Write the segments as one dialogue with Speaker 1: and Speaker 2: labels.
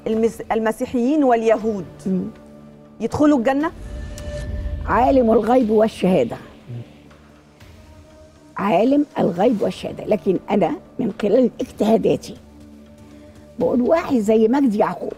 Speaker 1: المس... المسيحيين واليهود
Speaker 2: مم.
Speaker 1: يدخلوا الجنه
Speaker 2: عالم الغيب والشهادة عالم الغيب والشهادة لكن أنا من خلال اجتهاداتي بقول واحد زي مجدي يعقوب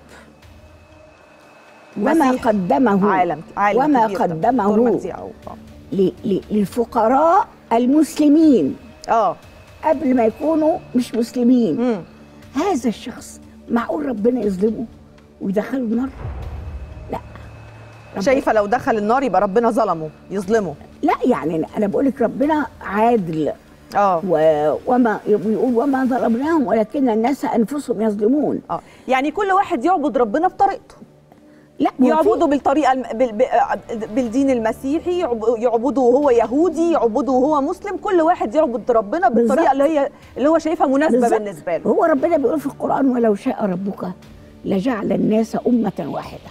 Speaker 2: وما
Speaker 1: مسيح
Speaker 2: قدمه
Speaker 1: عالم عالم
Speaker 2: وما
Speaker 1: كبير طبعاً.
Speaker 2: قدمه
Speaker 1: دكتور مجدي يعقوب.
Speaker 2: ل- ل- للفقراء المسلمين
Speaker 1: اه
Speaker 2: قبل ما يكونوا مش مسلمين
Speaker 1: امم
Speaker 2: هذا الشخص معقول ربنا يظلمه ويدخله النار لا ربنا-
Speaker 1: شايفه لو دخل النار يبقى ربنا ظلمه يظلمه
Speaker 2: لا يعني انا بقول لك ربنا عادل
Speaker 1: اه
Speaker 2: و- وما بيقول وما ظلمناهم ولكن الناس انفسهم يظلمون
Speaker 1: اه يعني كل واحد يعبد ربنا بطريقته
Speaker 2: لا ما هو في-
Speaker 1: يعبده بالطريقه الم... بال... ب- بالدين المسيحي يعب- يعبده وهو يهودي يعبده وهو مسلم كل واحد يعبد ربنا بالطريقه
Speaker 2: بالظبط.
Speaker 1: اللي هي اللي هو شايفها مناسبه
Speaker 2: بالظبط.
Speaker 1: بالنسبه له
Speaker 2: هو ربنا بيقول في القران ولو شاء ربك لجعل الناس امه واحده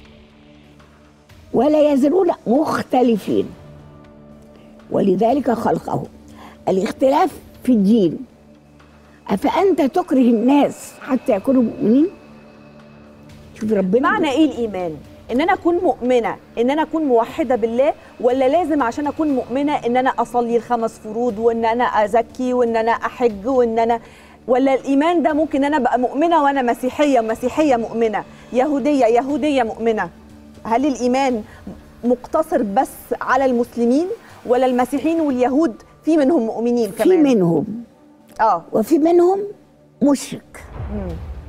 Speaker 2: ولا يزالون مختلفين ولذلك خلقه الاختلاف في الدين أفأنت تكره الناس حتى يكونوا مؤمنين؟ شوف ربنا
Speaker 1: معنى ايه الايمان ان انا اكون مؤمنه ان انا اكون موحده بالله ولا لازم عشان اكون مؤمنه ان انا اصلي الخمس فروض وان انا ازكي وان انا احج وان انا ولا الايمان ده ممكن انا ابقى مؤمنه وانا مسيحيه مسيحيه مؤمنه يهوديه يهوديه مؤمنه هل الايمان مقتصر بس على المسلمين ولا المسيحيين واليهود في منهم مؤمنين
Speaker 2: في
Speaker 1: كمان
Speaker 2: منهم
Speaker 1: اه
Speaker 2: وفي منهم مشرك
Speaker 1: مم.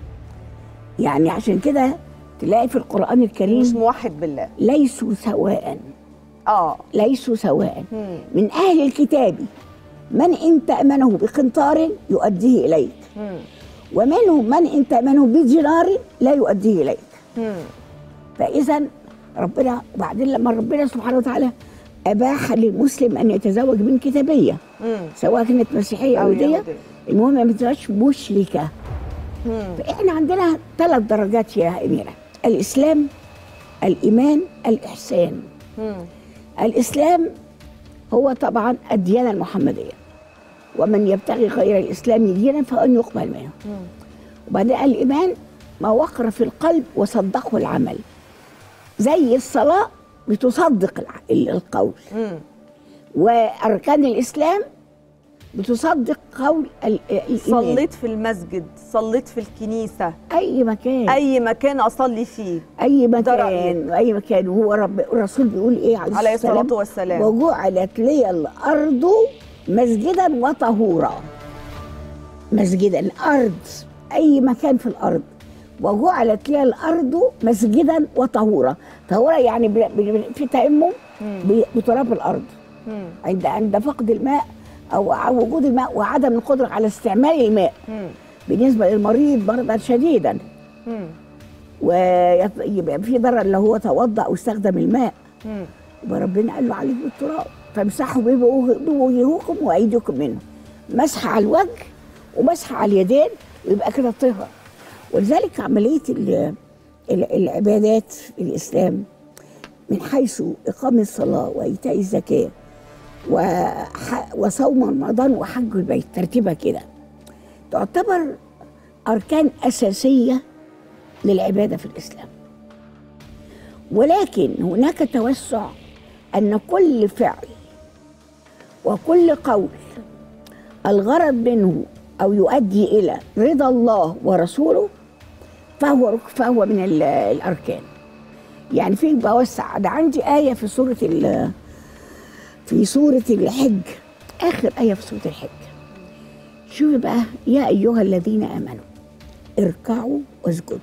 Speaker 2: يعني عشان كده تلاقي في القرآن
Speaker 1: مش
Speaker 2: الكريم
Speaker 1: موحد بالله
Speaker 2: ليسوا سواء
Speaker 1: اه
Speaker 2: ليسوا سواء
Speaker 1: مم.
Speaker 2: من أهل الكتاب من إن تأمنه بقنطار يؤديه إليك
Speaker 1: مم.
Speaker 2: ومنهم من إن تأمنه بدينار لا يؤديه إليك
Speaker 1: مم.
Speaker 2: فإذا ربنا وبعدين لما ربنا سبحانه وتعالى أباح للمسلم أن يتزوج من كتابية
Speaker 1: مم.
Speaker 2: سواء كانت مسيحية أو
Speaker 1: أو
Speaker 2: يهودية
Speaker 1: يهودية.
Speaker 2: المهم ما تبقاش مشركة
Speaker 1: مم.
Speaker 2: فإحنا عندنا ثلاث درجات يا أميرة الإسلام الإيمان الإحسان
Speaker 1: مم.
Speaker 2: الإسلام هو طبعا الديانة المحمدية ومن يبتغي غير الإسلام دينا فأن يقبل منه
Speaker 1: مم.
Speaker 2: وبعدين الإيمان ما وقر في القلب وصدقه العمل زي الصلاة بتصدق الع- القول
Speaker 1: مم.
Speaker 2: وأركان الإسلام بتصدق قول ال- الإيمان
Speaker 1: صليت في المسجد صليت في الكنيسة
Speaker 2: أي مكان
Speaker 1: أي مكان أصلي فيه
Speaker 2: أي
Speaker 1: ده
Speaker 2: مكان
Speaker 1: رأيي.
Speaker 2: أي مكان وهو رب الرسول بيقول إيه عليه
Speaker 1: عليه
Speaker 2: الصلاة
Speaker 1: الصلاة والسلام
Speaker 2: وجعلت لي الأرض مسجدا وطهورا مسجدا أرض أي مكان في الأرض وجعلت لي الأرض مسجدا وطهورا طهورا يعني ب- ب- في تيمم
Speaker 1: مم.
Speaker 2: ب- بتراب الأرض
Speaker 1: مم.
Speaker 2: عند عند فقد الماء أو ع- وجود الماء وعدم القدرة على استعمال الماء
Speaker 1: مم.
Speaker 2: بالنسبة للمريض مرضا شديدا
Speaker 1: مم.
Speaker 2: ويبقى في ضرر لو هو توضأ أو استخدم الماء
Speaker 1: مم.
Speaker 2: يبقى ربنا قال له عليك بالتراب فامسحوا بوجوه- بوجوهكم وايديكم منه مسح على الوجه ومسح على اليدين ويبقى كده طهر ولذلك عمليه ال- ال- العبادات في الاسلام من حيث اقام الصلاه وايتاء الزكاه وح- وصوم رمضان وحج البيت ترتيبها كده تعتبر اركان اساسيه للعباده في الاسلام ولكن هناك توسع ان كل فعل وكل قول الغرض منه او يؤدي الى رضا الله ورسوله فهو رك- فهو من ال- الاركان يعني في بوسع ده عندي ايه في سوره ال- في سوره الحج اخر ايه في سوره الحج شوفي بقى يا ايها الذين امنوا اركعوا واسجدوا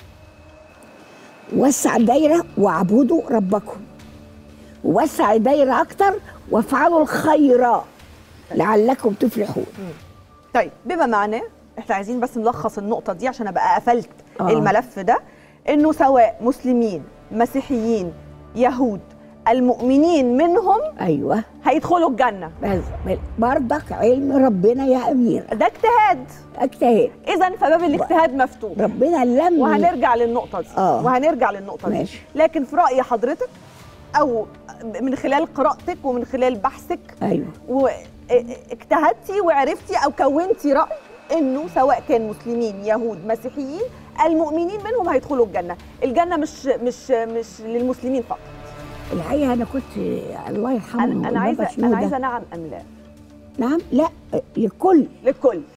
Speaker 2: وسع الدايره واعبدوا ربكم وسع الدايره اكتر وافعلوا الخير لعلكم تفلحون
Speaker 1: طيب بما معناه احنا عايزين بس نلخص النقطة دي عشان ابقى قفلت
Speaker 2: آه.
Speaker 1: آه. الملف ده انه سواء مسلمين مسيحيين يهود المؤمنين منهم
Speaker 2: ايوه
Speaker 1: هيدخلوا الجنة
Speaker 2: بس برضك علم ربنا يا امير
Speaker 1: ده اجتهاد
Speaker 2: اجتهد
Speaker 1: اذا فباب الاجتهاد مفتوح
Speaker 2: ربنا لم
Speaker 1: وهنرجع للنقطة دي
Speaker 2: آه.
Speaker 1: وهنرجع للنقطة دي
Speaker 2: ماشي.
Speaker 1: لكن في رأي حضرتك أو من خلال قراءتك ومن خلال بحثك
Speaker 2: ايوه
Speaker 1: واجتهدتي وعرفتي أو كونتي رأي إنه سواء كان مسلمين يهود مسيحيين المؤمنين منهم هيدخلوا الجنه الجنه مش مش مش للمسلمين فقط
Speaker 2: الحقيقه انا كنت الله يرحمه
Speaker 1: انا انا
Speaker 2: البابا
Speaker 1: عايزه
Speaker 2: شنودة.
Speaker 1: انا عايزه نعم ام لا
Speaker 2: نعم لا لكل
Speaker 1: للكل